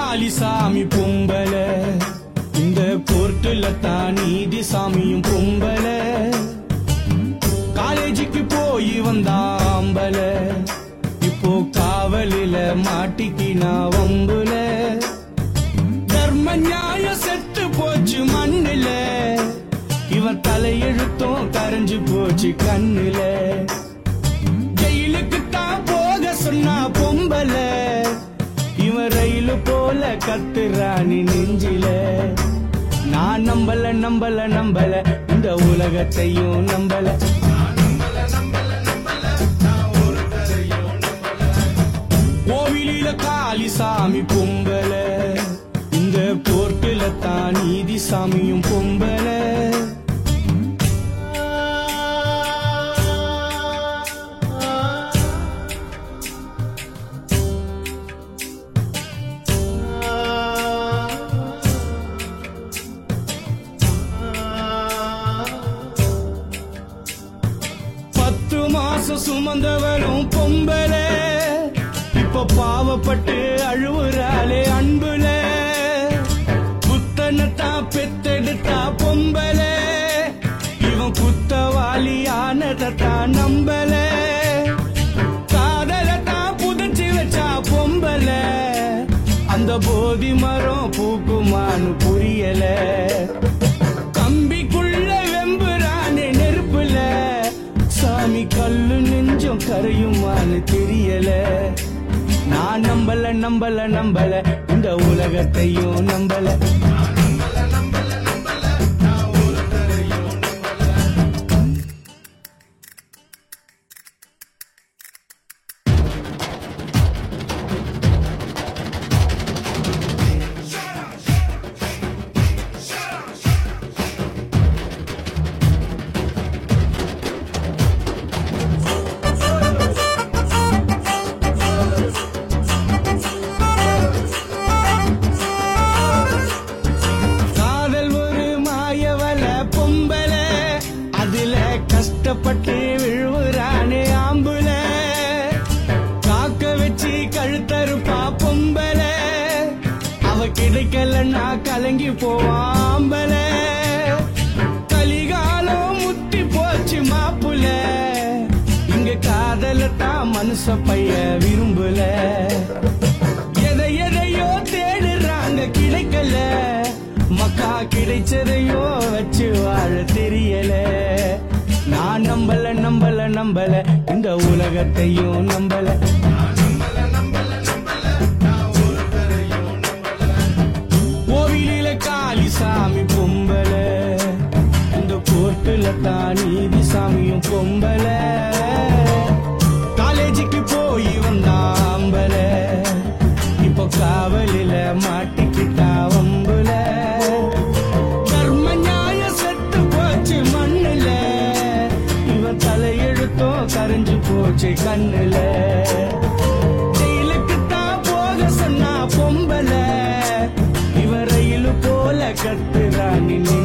காளி சாமி பொம்பல இந்த கோர்ட்டுல தான் நீதி சாமியும் பொம்பல காலேஜுக்கு போய் வந்தாம்பல இப்போ காவலில மாட்டிக்கினா வம்புல தர்ம நியாயம் செத்து போச்சு மண்ணுல இவன் தலையெழுத்தும் கரைஞ்சு போச்சு கண்ணுல ஜெயிலுக்கு தான் போக சொன்னா பொம்பல இவன் ரயிலு போல கத்துறானி நெஞ்சில நான் நம்பல நம்பல நம்பல இந்த உலகத்தையும் நம்பல கோவிலில காளி சாமி பொம்பல இந்த கோர்ட்டுல தான் நீதி சாமியும் பொம்பல பத்து மாசம் சுமந்தவரும் பொம்பல இப்ப பாவப்பட்டு அழுவுறாளே அன்புல புத்தனத்தான் பெத்தெடுத்தா பொம்பல இவன் குத்தவாளி ஆனதான் நம்பல காதலத்தான் புதைச்சி வச்சா பொம்பல அந்த போதி மரம் பூக்குமான்னு புரியல கம்பிக்குள்ள வெம்புறானே நெருப்புல சாமி கல்லு நெஞ்சம் கரையுமான்னு தெரியல நான் நம்பல நம்பல நம்பல இந்த உலகத்தையும் நம்பல காதல் ஒரு மாயவல பொம்பல அதுல கஷ்டப்பட்டு விழுவுறானே ஆம்புல காக்க வச்சு கழுத்தறுப்பா பொம்பல அவ கிடைக்கலன்னா கலங்கி போவாம்பல கலிகாலம் முத்தி போச்சு மாப்புல இங்க காதலத்தான் மனுஷ பைய விரும்பல எதை எதையோ தேடுறாங்க கிடைக்கல மக்கா கிடைச்சதையோ வச்சு வாழ தெரியல நான் நம்பல நம்பல நம்பல இந்த உலகத்தையும் நம்பல கோவிலில காளி சாமி பொம்பல இந்த கோர்ட்டுல தான் நீதி சாமியும் பொம்பல காலேஜுக்கு போய் வந்தாம்பல இப்போ காவலில மாட்டிக்கிட்டா வம்புல கர்ம நியாயம் செத்து போச்சு மண்ணுல இவன் தலையெழுத்தும் கரைஞ்சு போச்சு கண்ணுல ஜெயிலுக்கு தான் போக சொன்னா பொம்பல இவ ரயிலு போல கத்துறானி